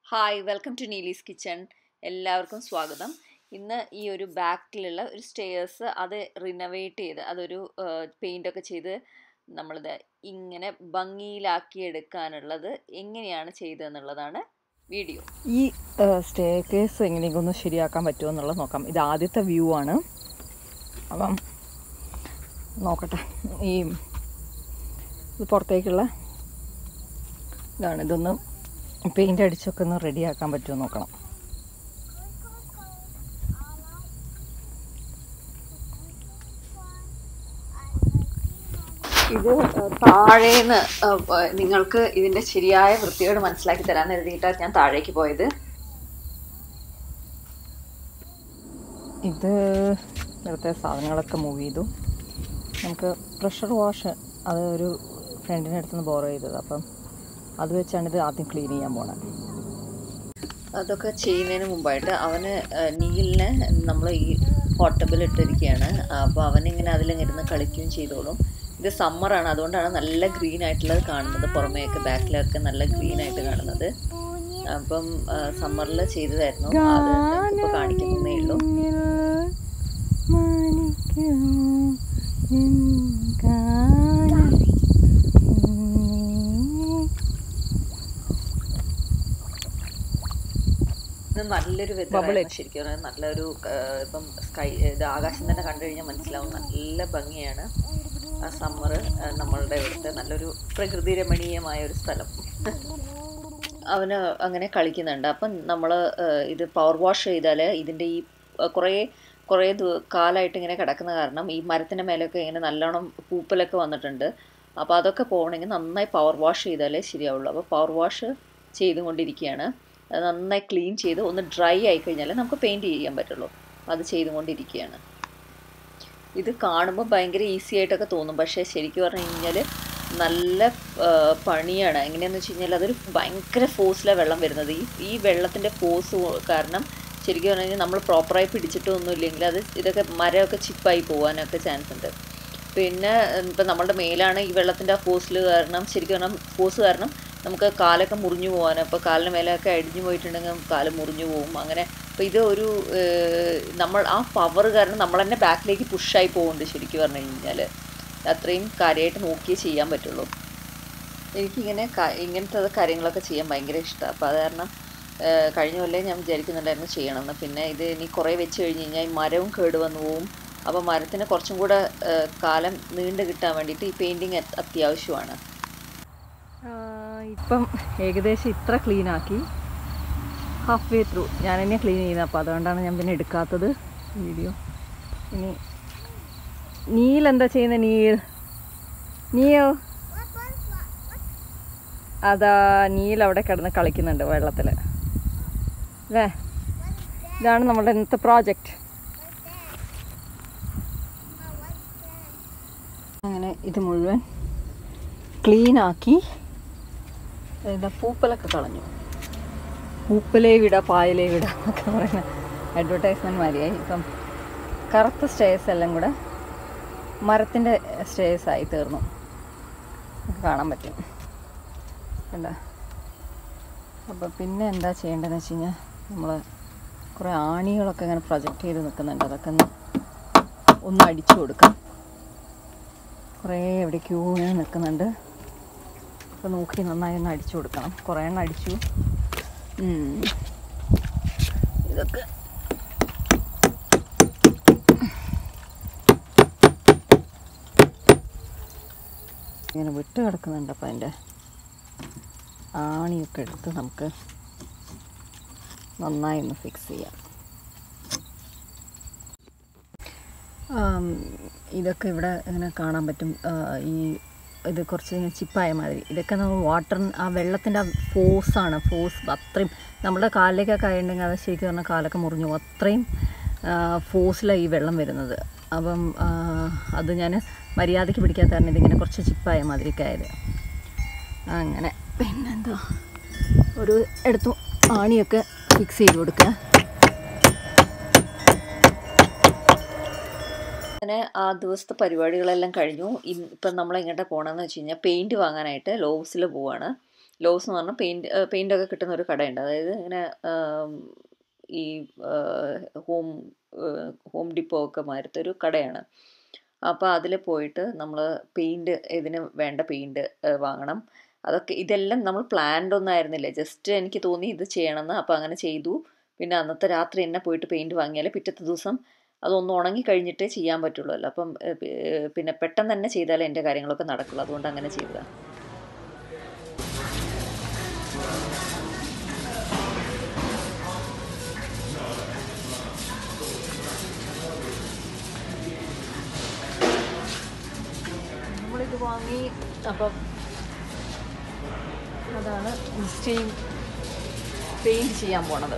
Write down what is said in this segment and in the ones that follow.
Hi welcome to Neeli's kitchen എല്ലാവർക്കും സ്വാഗതം ഇന്ന് ഈ ഒരു ബാക്കിലുള്ള ഒരു സ്റ്റെയേഴ്സ് അത് റിനോവേറ്റ് ചെയ്ത് അതൊരു പെയിൻ്റൊക്കെ ചെയ്ത് നമ്മളിത് ഇങ്ങനെ ഭംഗിയിലാക്കി എടുക്കാനുള്ളത് എങ്ങനെയാണ് ചെയ്തതെന്നുള്ളതാണ് വീഡിയോ ഈ സ്റ്റേ കേസ് എങ്ങനെയെങ്കിലും ഒന്ന് ശരിയാക്കാൻ പറ്റുമോ എന്നുള്ളത് നോക്കാം ഇത് ആദ്യത്തെ വ്യൂ ആണ് അപ്പം നോക്കട്ടെ ഈ ഇത് പുറത്തേക്കുള്ള ഇതാണ് ഇതൊന്ന് പെയിൻ്റ് അടിച്ചൊക്കെ ഒന്ന് റെഡിയാക്കാൻ പറ്റുമോ നോക്കണം ഇത് താഴേന്ന് നിങ്ങൾക്ക് ഇതിന്റെ ശരിയായ വൃത്തിയോട് മനസ്സിലാക്കി തരാൻ കരുതിയിട്ടാണ് ഞാൻ താഴേക്ക് പോയത് ഇത് നേരത്തെ സാധനങ്ങളൊക്കെ മൂവ് ചെയ്തു നമുക്ക് പ്രഷർ വാഷ് അത് ഒരു ഫ്രണ്ടിൻ്റെ അടുത്ത് നിന്ന് ബോറോ ചെയ്തത് അപ്പം അത് വെച്ചാണ് ഇത് ആദ്യം ക്ലീൻ ചെയ്യാൻ പോണത് അതൊക്കെ ചെയ്യുന്നതിന് മുമ്പായിട്ട് അവന് നീലിനെ നമ്മൾ ഈ ഹോട്ടബിൽ ഇട്ടിരിക്കുകയാണ് അപ്പോൾ അവനിങ്ങനെ അതിലിങ്ങനെ കളിക്കുകയും ചെയ്തോളും ഇത് സമ്മറാണ് അതുകൊണ്ടാണ് നല്ല ഗ്രീൻ ആയിട്ടുള്ളത് കാണുന്നത് പുറമേയൊക്കെ ബാക്കിലൊക്കെ നല്ല ഗ്രീൻ ആയിട്ട് കാണുന്നത് അപ്പം സമ്മറിൽ ചെയ്തതായിരുന്നു അത് ഇപ്പോൾ കാണിക്കുന്നതേ ഉള്ളൂ ഇത് നല്ലൊരു വെതറാണ് ശരിക്കും പറഞ്ഞാൽ നല്ലൊരു ഇപ്പം സ്കൈ ഇത് ആകാശം തന്നെ കണ്ടു കഴിഞ്ഞാൽ മനസ്സിലാവും നല്ല ഭംഗിയാണ് ആ സമ്മർ നമ്മളുടെ ഇവിടുത്തെ നല്ലൊരു പ്രകൃതി രമണീയമായ ഒരു സ്ഥലം അവന് അങ്ങനെ കളിക്കുന്നുണ്ട് അപ്പം നമ്മൾ ഇത് പവർ വാഷ് ചെയ്താൽ ഇതിൻ്റെ ഈ കുറേ കുറേ കാലമായിട്ട് ഇങ്ങനെ കിടക്കുന്ന കാരണം ഈ മരത്തിൻ്റെ മേലൊക്കെ ഇങ്ങനെ നല്ലോണം പൂപ്പലൊക്കെ വന്നിട്ടുണ്ട് അപ്പോൾ അതൊക്കെ പോകണമെങ്കിൽ നന്നായി പവർ വാഷ് ചെയ്താലേ ശരിയാവുള്ളൂ അപ്പോൾ പവർ വാഷ് ചെയ്തുകൊണ്ടിരിക്കുകയാണ് അത് നന്നായി ക്ലീൻ ചെയ്ത് ഒന്ന് ഡ്രൈ ആയി കഴിഞ്ഞാൽ നമുക്ക് പെയിൻറ് ചെയ്യാൻ പറ്റുള്ളൂ അത് ചെയ്തുകൊണ്ടിരിക്കുകയാണ് ഇത് കാണുമ്പോൾ ഭയങ്കര ഈസി ആയിട്ടൊക്കെ തോന്നും പക്ഷേ ശരിക്കും പറഞ്ഞു കഴിഞ്ഞാൽ നല്ല പണിയാണ് എങ്ങനെയാണെന്ന് വെച്ച് കഴിഞ്ഞാൽ അതൊരു ഭയങ്കര ഫോഴ്സിലാണ് വെള്ളം വരുന്നത് ഈ ഈ വെള്ളത്തിൻ്റെ ഫോഴ്സ് കാരണം ശരിക്കും പറഞ്ഞു കഴിഞ്ഞാൽ നമ്മൾ പ്രോപ്പറായി പിടിച്ചിട്ടൊന്നും ഇല്ലെങ്കിൽ അത് ഇതൊക്കെ മരമൊക്കെ ചിപ്പായി പോകാനൊക്കെ ചാൻസ് ഉണ്ട് പിന്നെ ഇപ്പം നമ്മളുടെ മേലാണ് ഈ വെള്ളത്തിൻ്റെ ആ ഫോഴ്സിൽ കാരണം ശരിക്കും പറഞ്ഞാൽ ഫോഴ്സ് കാരണം നമുക്ക് കാലൊക്കെ മുറിഞ്ഞു പോകാനും അപ്പോൾ കാലിന് മേലൊക്കെ അടിഞ്ഞു പോയിട്ടുണ്ടെങ്കിൽ കാല് മുറിഞ്ഞു പോകും അങ്ങനെ അപ്പോൾ ഇത് ഒരു നമ്മൾ ആ പവർ കാരണം നമ്മൾ തന്നെ ബാക്കിലേക്ക് പുഷായി പോകുന്നുണ്ട് ശരിക്കും പറഞ്ഞു കഴിഞ്ഞാൽ അത്രയും കാര്യമായിട്ട് നോക്കിയേ ചെയ്യാൻ പറ്റുള്ളൂ എനിക്കിങ്ങനെ ഇങ്ങനത്തെ കാര്യങ്ങളൊക്കെ ചെയ്യാൻ ഭയങ്കര ഇഷ്ടമാണ് അപ്പോൾ അത് കാരണം കഴിഞ്ഞ കൊല്ലം ഞാൻ വിചാരിക്കുന്നുണ്ടായിരുന്നു ചെയ്യണമെന്ന് പിന്നെ ഇത് ഇനി കുറേ വെച്ച് കഴിഞ്ഞ് കഴിഞ്ഞാൽ ഈ മരവും കേടുവന്നു പോവും അപ്പോൾ മരത്തിന് കുറച്ചും കൂടെ കാലം നീണ്ടു കിട്ടാൻ വേണ്ടിയിട്ട് ഈ പെയിൻറ്റിങ് അത്യാവശ്യമാണ് ഇപ്പം ഏകദേശം ഇത്ര ക്ലീൻ ആക്കി ഹാഫ് വേ ത്രൂ ഞാൻ തന്നെ ക്ലീൻ ചെയ്യുന്നത് അപ്പോൾ അതുകൊണ്ടാണ് ഞാൻ പിന്നെ എടുക്കാത്തത് വീഡിയോ ഇനി നീൽ എന്താ ചെയ്യുന്നത് നീൽ നീയോ അതാ നീൽ അവിടെ കിടന്ന് കളിക്കുന്നുണ്ട് വെള്ളത്തിൽ അല്ലേ ഇതാണ് നമ്മുടെ ഇന്നത്തെ പ്രോജക്റ്റ് അങ്ങനെ ഇത് മുഴുവൻ ക്ലീനാക്കി എന്താ പൂപ്പലൊക്കെ കളഞ്ഞു പൂപ്പലേ വിട പായലേ വിട എന്നൊക്കെ പറയുന്ന അഡ്വർടൈസ്മെൻറ്റ് മാതിരിയായി ഇപ്പം കറുത്ത സ്റ്റേഴ്സ് എല്ലാം കൂടെ മരത്തിൻ്റെ സ്റ്റേഴ്സായി തീർന്നു കാണാൻ പറ്റും എന്താ അപ്പോൾ പിന്നെ എന്താ ചെയ്യേണ്ടതെന്ന് വെച്ച് കഴിഞ്ഞാൽ നമ്മൾ കുറേ ആണികളൊക്കെ ഇങ്ങനെ പ്രൊജക്റ്റ് ചെയ്ത് നിൽക്കുന്നുണ്ട് അതൊക്കെ ഒന്ന് ഒന്ന് അടിച്ചു കൊടുക്കാം കുറേ എവിടേക്കോ ഇങ്ങനെ നിൽക്കുന്നുണ്ട് അപ്പോൾ നോക്കി നന്നായി ഒന്ന് അടിച്ചു കൊടുക്കണം കുറേ എണ്ണം അടിച്ചു ഇതൊക്കെ ഇങ്ങനെ വിട്ട് കിടക്കുന്നുണ്ട് അപ്പം അതിൻ്റെ ആണിയൊക്കെ എടുത്ത് നമുക്ക് നന്നായി ഒന്ന് ഫിക്സ് ചെയ്യാം ഇതൊക്കെ ഇവിടെ ഇങ്ങനെ കാണാൻ പറ്റും ഈ ഇത് കുറച്ച് ഇങ്ങനെ ചിപ്പായ മാതിരി ഇതൊക്കെ നമ്മൾ വാട്ടർ ആ വെള്ളത്തിൻ്റെ ഫോഴ്സാണ് ഫോഴ്സ് അത്രയും നമ്മുടെ കാലിലേക്കൊക്കെ ആയിട്ടുണ്ടെങ്കിൽ അത് ശരിക്കും പറഞ്ഞാൽ കാലൊക്കെ മുറിഞ്ഞു പോകും അത്രയും ഫോഴ്സിലാണ് ഈ വെള്ളം വരുന്നത് അപ്പം അത് ഞാൻ മര്യാദയ്ക്ക് പിടിക്കാത്ത കാരണം ഇതിങ്ങനെ കുറച്ച് ചിപ്പായ മാതിരിയൊക്കെ ആയത് അങ്ങനെ പിന്നെന്താ ഒരു എടുത്തു ആണിയൊക്കെ ഫിക്സ് ചെയ്ത് കൊടുക്കുക അങ്ങനെ ആ ദിവസത്തെ പരിപാടികളെല്ലാം കഴിഞ്ഞു ഇപ്പം നമ്മൾ എങ്ങോട്ടാ പോകണമെന്ന് വെച്ച് കഴിഞ്ഞാൽ പെയിൻറ്റ് വാങ്ങാനായിട്ട് ലോവ്സിൽ പോവാണ് ലോസ് എന്ന് പറഞ്ഞാൽ പെയിൻറ് പെയിൻ്റൊക്കെ കിട്ടുന്ന ഒരു കടയുണ്ട് അതായത് ഇങ്ങനെ ആം, ഈ ഹോം ഹോം ഡിപ്പോ ഒക്കെ മാരത്തെ ഒരു കടയാണ് അപ്പോൾ അതിൽ പോയിട്ട് നമ്മൾ പെയിൻറ് ഇതിന് വേണ്ട പെയിൻറ് വാങ്ങണം അതൊക്കെ ഇതെല്ലാം നമ്മൾ പ്ലാൻഡ് ഒന്നും ആയിരുന്നില്ല ജസ്റ്റ് എനിക്ക് തോന്നി ഇത് ചെയ്യണമെന്ന് അപ്പോൾ അങ്ങനെ ചെയ്തു പിന്നെ അന്നത്തെ രാത്രി തന്നെ പോയിട്ട് പെയിൻറ് വാങ്ങിയാൽ പിറ്റത്തെ ദിവസം അതൊന്ന് ഉണങ്ങി കഴിഞ്ഞിട്ടേ ചെയ്യാൻ പറ്റുള്ളൂ അപ്പം ഏ, പി- ഏ, പിന്നെ പെട്ടെന്ന് തന്നെ ചെയ്താലേ എൻ്റെ കാര്യങ്ങളൊക്കെ നടക്കുള്ളൂ അതുകൊണ്ട് അങ്ങനെ ചെയ്തതാണ് നമ്മളിത് വാങ്ങി അപ്പം അതാണ് സ്റ്റീം പെയിൻറ് ചെയ്യാൻ പോണത്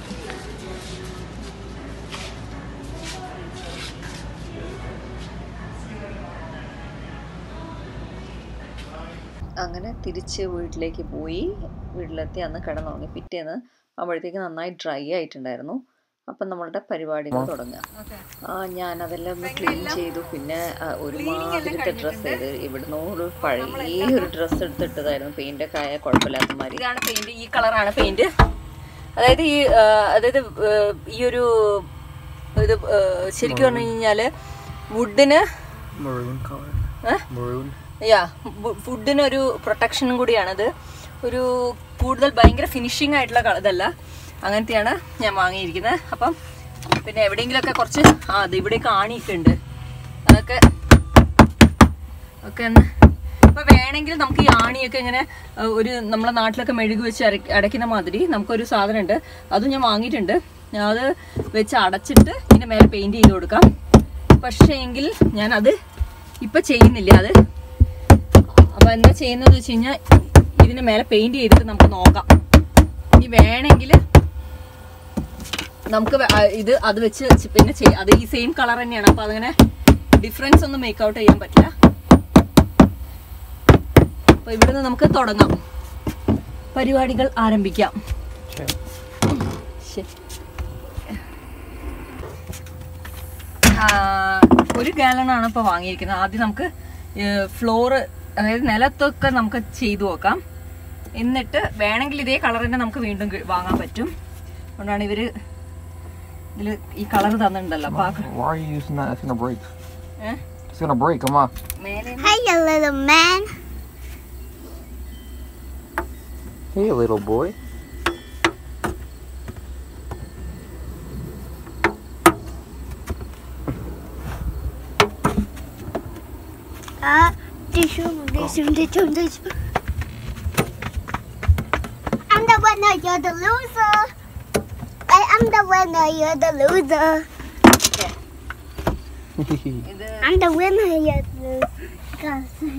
അങ്ങനെ തിരിച്ച് വീട്ടിലേക്ക് പോയി വീട്ടിലെത്തി അന്ന് കിടന്നുറങ്ങി പിറ്റേന്ന് ആകുമ്പോഴത്തേക്ക് നന്നായി ഡ്രൈ ആയിട്ടുണ്ടായിരുന്നു അപ്പം നമ്മളുടെ പരിപാടികൾ തുടങ്ങാം ആ ഞാൻ അതെല്ലാം ഒന്ന് ക്ലീൻ ചെയ്തു പിന്നെ ആ, ഒരുമാതിരത്തെ ഡ്രസ്സ് ചെയ്ത് ഇവിടുന്ന് ഒരു പഴയ ഒരു ഡ്രസ്സ് എടുത്തിട്ടതായിരുന്നു പെയിന്റ് ഒക്കെ ആയ കുഴപ്പമില്ലാത്ത മാതിരി ഇതാണ് പെയിന്റ് ഈ കളറാണ് പെയിന്റ് അതായത് ഈ ആ, അതായത് ആ, ഈ ഒരു ഇത് ആ, ശരിക്കും പറഞ്ഞു കഴിഞ്ഞാല് വുഡിന് Maroon color. ഏ? Maroon. യാ ഫുഡിന് ഒരു പ്രൊട്ടക്ഷനും കൂടിയാണത് ഒരു കൂടുതൽ ഭയങ്കര ഫിനിഷിംഗ് ആയിട്ടുള്ള കള- ഇതല്ല അങ്ങനത്തെയാണ് ഞാൻ വാങ്ങിയിരിക്കുന്നത് അപ്പം പിന്നെ എവിടെയെങ്കിലുമൊക്കെ കുറച്ച് ആ അത് ഇവിടെ കാണിയൊക്കെ ഉണ്ട് അതൊക്കെ ഒക്കെ ഒന്ന് ഇപ്പൊ വേണമെങ്കിൽ നമുക്ക് ഈ ആണിയൊക്കെ ഇങ്ങനെ ആ, ഒരു നമ്മളെ നാട്ടിലൊക്കെ മെഴുകി വെച്ച് അരക്ക- അടയ്ക്കുന്ന മാതിരി നമുക്കൊരു സാധനം ഉണ്ട് അതും ഞാൻ വാങ്ങിയിട്ടുണ്ട് ഞാൻ അത് വെച്ച് അടച്ചിട്ട് ഇതിന്റെ മേലെ പെയിന്റ് ചെയ്ത് കൊടുക്കാം പക്ഷേ എങ്കിൽ ഞാനത് ഇപ്പൊ ചെയ്യുന്നില്ല അത് അപ്പൊ എന്താ ചെയ്യുന്നത് വെച്ച് കഴിഞ്ഞാൽ ഇതിന് മേലെ പെയിന്റ് ചെയ്തിട്ട് നമുക്ക് നോക്കാം ഇനി വേണമെങ്കിൽ നമുക്ക് വേ- ആ, ഇത് അത് വെച്ച് ചെ- പിന്നെ ചെയ്യാം അത് ഈ സെയിം കളർ തന്നെയാണ് അപ്പൊ അതങ്ങനെ ഡിഫറൻസ് ഒന്നും മേക്ക് ഔട്ട് ചെയ്യാൻ പറ്റില്ല അപ്പൊ ഇവിടുന്ന് നമുക്ക് തുടങ്ങാം പരിപാടികൾ ആരംഭിക്കാം Okay. ശരി. ആ, ഒരു ഗാലണാണ് ഇപ്പോൾ വാങ്ങിയിരിക്കുന്നത് ആദ്യം നമുക്ക് ഫ്ലോറ് അതായത് നിലത്തൊക്കെ നമുക്ക് ചെയ്തു നോക്കാം എന്നിട്ട് വേണമെങ്കിൽ ഇതേ കളർ തന്നെ നമുക്ക് വീണ്ടും കി- വാങ്ങാൻ പറ്റും അതുകൊണ്ടാണ് ഇവര് ഇതിൽ ഈ കളർ തന്നിട്ടുണ്ടല്ലോ അപ്പൊ ആ Why are you using that? It's gonna break. ഏ? It's gonna break. Come on. മേലെ Hey, you little man. Hey, little boy. Uh, tissue, tissue, tissue, tissue. I'm the winner, you're the loser. I am the winner, you're the loser. ഇത് I'm the winner, you're the loser.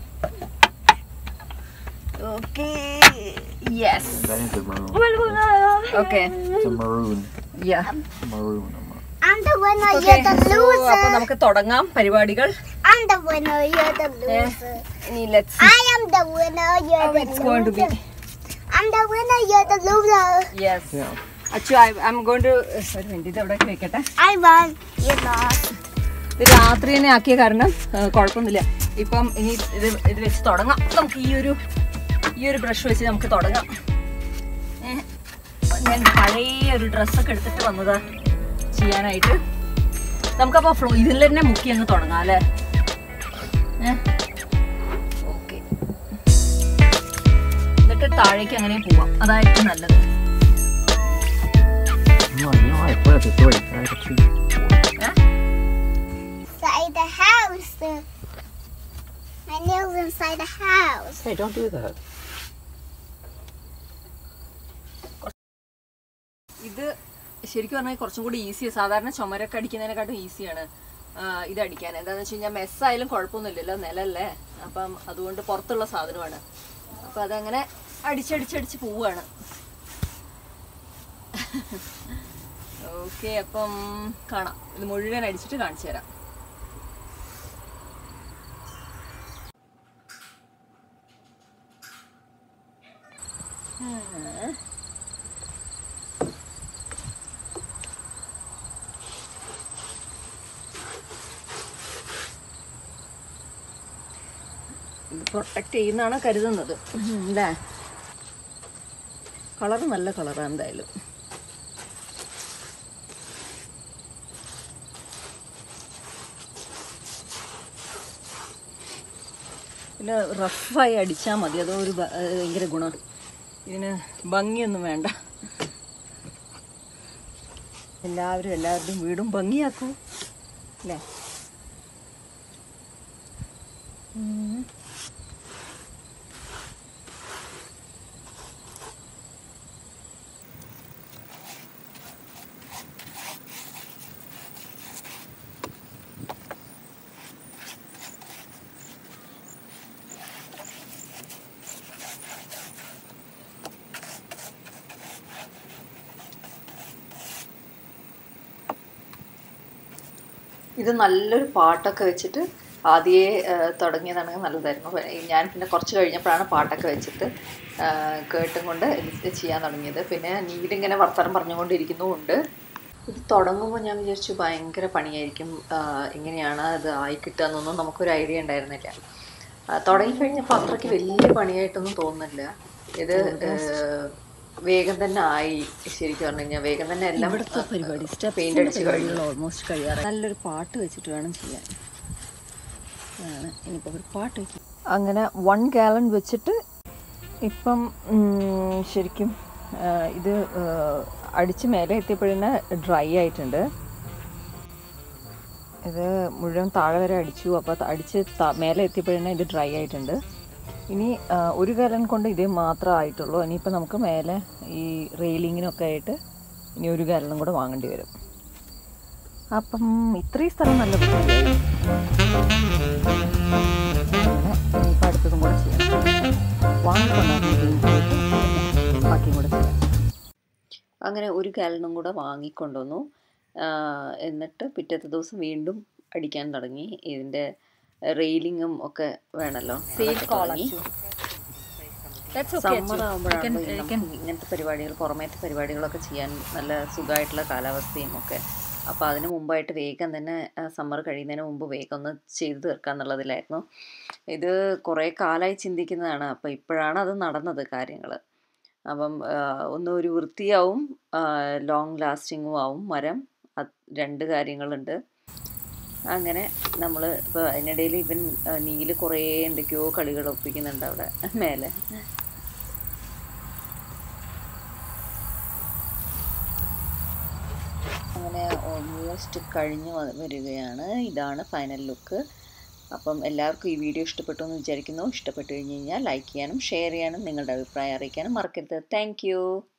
Okay yes that is a maroon. Okay It's a maroon. Yeah Maroon. I'm I'm the winner, okay you're the അപ്പൊ loser. നമുക്ക് തുടങ്ങാം പരിപാടികൾ I'm the winner, you're the loser. ഇനി let's I am the winner, you're how the it's going to be loser. I'm the winner, you're the loser. Yes Yeah. Achu I I am going to ഒരു minute ഇത് എവിടേക്ക് വെക്കട്ടെ I won, you lost. ഇത് രാത്രി തന്നെ ആക്കിയ കാരണം ആ, കുഴപ്പമൊന്നുമില്ല ഇപ്പം ഇനി ഇത് ഇത് വെച്ച് തുടങ്ങാം നമുക്ക് ഈ ഒരു ഈ ഒരു ബ്രഷ് വെച്ച് നമുക്ക് തുടങ്ങാം ഏ, ഞാൻ പഴയ ഒരു ഡ്രസ്സൊക്കെ എടുത്തിട്ട് വന്നതാ ചെയ്യാനായിട്ട് നമുക്കപ്പോൾ ഫ്ലോ ഇതിൽ തന്നെ മുക്കി അങ്ങ് തുടങ്ങാം അല്ലേ ഓക്കെ എന്നിട്ട് താഴേക്ക് അങ്ങനെ പോവാം അതായിരിക്കും നല്ലത് No, you know I put it to three. I have a two. ഏ? Inside the house. My nails inside the house. Hey, don't do that. ഇത് ശരിക്കും പറഞ്ഞാൽ കുറച്ചും കൂടി ഈസിയാണ് സാധാരണ ചുമരൊക്കെ അടിക്കുന്നതിനെക്കാട്ടും ഈസിയാണ് ഇത് അടിക്കാൻ എന്താണെന്ന് വെച്ച് കഴിഞ്ഞാൽ മെസ്സായാലും കുഴപ്പമൊന്നുമില്ലല്ലോ നിലല്ലേ അപ്പം അതുകൊണ്ട് പുറത്തുള്ള സാധനമാണ് അപ്പം അതങ്ങനെ അടിച്ചടിച്ചടിച്ച് പോവുകയാണ് ഓക്കെ അപ്പം കാണാം ഇത് മുഴുവൻ അടിച്ചിട്ട് കാണിച്ചു തരാം ഇത് പ്രൊട്ടക്ട് ചെയ്യുന്നതാണ് കരുതുന്നത് ഉം, അല്ലേ കളർ നല്ല കളറാണ് എന്തായാലും പിന്നെ റഫായി അടിച്ചാൽ മതി അതോ ഒരു ഭ- ഏഹ് ഭയങ്കര ഗുണം ഇതിന് ഭംഗിയൊന്നും വേണ്ട എല്ലാവരും എല്ലാവരുടെയും വീടും ഭംഗിയാക്കൂ അല്ലേ ഉം. ഇത് നല്ലൊരു പാട്ടൊക്കെ വെച്ചിട്ട് ആദ്യമേ ആ, തുടങ്ങിയതാണെങ്കിൽ നല്ലതായിരുന്നു പക്ഷേ ഞാൻ പിന്നെ കുറച്ച് കഴിഞ്ഞപ്പോഴാണ് പാട്ടൊക്കെ വെച്ചിട്ട് ആ, കേട്ടും കൊണ്ട് ഇത് ചെയ്യാൻ തുടങ്ങിയത് പിന്നെ നീലിങ്ങനെ വർത്തമാനം പറഞ്ഞുകൊണ്ടിരിക്കുന്നുമുണ്ട് ഇത് തുടങ്ങുമ്പോൾ ഞാൻ വിചാരിച്ചു ഭയങ്കര പണിയായിരിക്കും ആ, എങ്ങനെയാണ് അത് ആയി കിട്ടുക നമുക്കൊരു ഐഡിയ ഉണ്ടായിരുന്നില്ല ആ, തുടങ്ങിക്കഴിഞ്ഞപ്പോൾ അത്രയ്ക്ക് വലിയ പണിയായിട്ടൊന്നും തോന്നുന്നില്ല ഇത് ആ, വേഗം തന്നെ ആയി ശരിക്കും പറഞ്ഞു കഴിഞ്ഞാൽ വേഗം തന്നെ എല്ലാം ഇവിടുത്തെ പരിപാടി പെയിന്റ് അടിച്ച് കഴിഞ്ഞു പരിപാടികൾ ഓൾമോസ്റ്റ് കഴിയാറ് നല്ലൊരു പാട്ട് വെച്ചിട്ട് വേണം ചെയ്യാൻ ആണ് ഇനിയിപ്പോൾ ഒരു പാട്ട് വെക്കും അങ്ങനെ വൺ ഗാലൺ വെച്ചിട്ട് ഇപ്പം ഉം, ശരിക്കും ആ, ഇത് ആ, അടിച്ച് മേലെ എത്തിയപ്പോഴന്നെ ഡ്രൈ ആയിട്ടുണ്ട് ഇത് മുഴുവൻ താഴെ വരെ അടിച്ചു അപ്പോൾ അടിച്ച് ത- മേലെ എത്തിയപ്പോഴന്നെ ഇത് ഡ്രൈ ആയിട്ടുണ്ട് ഇനി ആ, ഒരു ഗാലൻ കൊണ്ട് ഇതേ മാത്രമേ ആയിട്ടുള്ളൂ ഇനിയിപ്പോൾ നമുക്ക് മേലെ ഈ റെയിലിങ്ങിനൊക്കെ ആയിട്ട് ഇനി ഒരു ഗാലനും കൂടെ വാങ്ങേണ്ടി വരും അപ്പം ഇത്രയും സ്ഥലം നല്ല വൃത്തിയായി. അങ്ങനെ ഇനിയിപ്പോൾ അടുത്തതും കൂടെ ചെയ്യാം വാങ്ങിക്കൊണ്ടാകും ബാക്കിയും കൂടെ ചെയ്യാം അങ്ങനെ ഒരു ഗാലനും കൂടെ വാങ്ങിക്കൊണ്ടുവന്നു ആ, എന്നിട്ട് പിറ്റത്തെ ദിവസം വീണ്ടും അടിക്കാൻ തുടങ്ങി ഇതിൻ്റെ റെയിലിങ്ങും ഒക്കെ വേണമല്ലോ അതൊക്കെ തുടങ്ങി സമ്മർ ആകുമ്പോഴാണ് ഇങ്ങനത്തെ പരിപാടികൾ പുറമേത്തെ പരിപാടികളൊക്കെ ചെയ്യാൻ നല്ല സുഖമായിട്ടുള്ള കാലാവസ്ഥയും ഒക്കെ അപ്പോൾ അതിന് മുമ്പായിട്ട് വേഗം തന്നെ സമ്മർ കഴിയുന്നതിന് മുമ്പ് വേഗം ഒന്ന് ചെയ്തു തീർക്കുക എന്നുള്ളതിലായിരുന്നു ഇത് കുറേ കാലമായി ചിന്തിക്കുന്നതാണ് അപ്പോൾ ഇപ്പോഴാണ് അത് നടന്നത് കാര്യങ്ങൾ അപ്പം ആ, ഒന്ന് ഒരു വൃത്തിയാവും ലോങ് ലാസ്റ്റിങ്ങും ആവും മരം അത് രണ്ട് കാര്യങ്ങളുണ്ട് അങ്ങനെ നമ്മൾ ഇപ്പോൾ അതിനിടയിൽ ഇവൻ ആ, നീല് കുറേ എന്തൊക്കെയോ കളികൾ ഒപ്പിക്കുന്നുണ്ട് അവിടെ മേലെ അങ്ങനെ ഓൾമോസ്റ്റ് കഴിഞ്ഞു വ- വരികയാണ് ഇതാണ് ഫൈനൽ ലുക്ക് അപ്പം എല്ലാവർക്കും ഈ വീഡിയോ ഇഷ്ടപ്പെട്ടു എന്ന് വിചാരിക്കുന്നു ഇഷ്ടപ്പെട്ടു കഴിഞ്ഞ് കഴിഞ്ഞാൽ ലൈക്ക് ചെയ്യാനും ഷെയർ ചെയ്യാനും നിങ്ങളുടെ അഭിപ്രായം അറിയിക്കാനും മറക്കരുത് താങ്ക്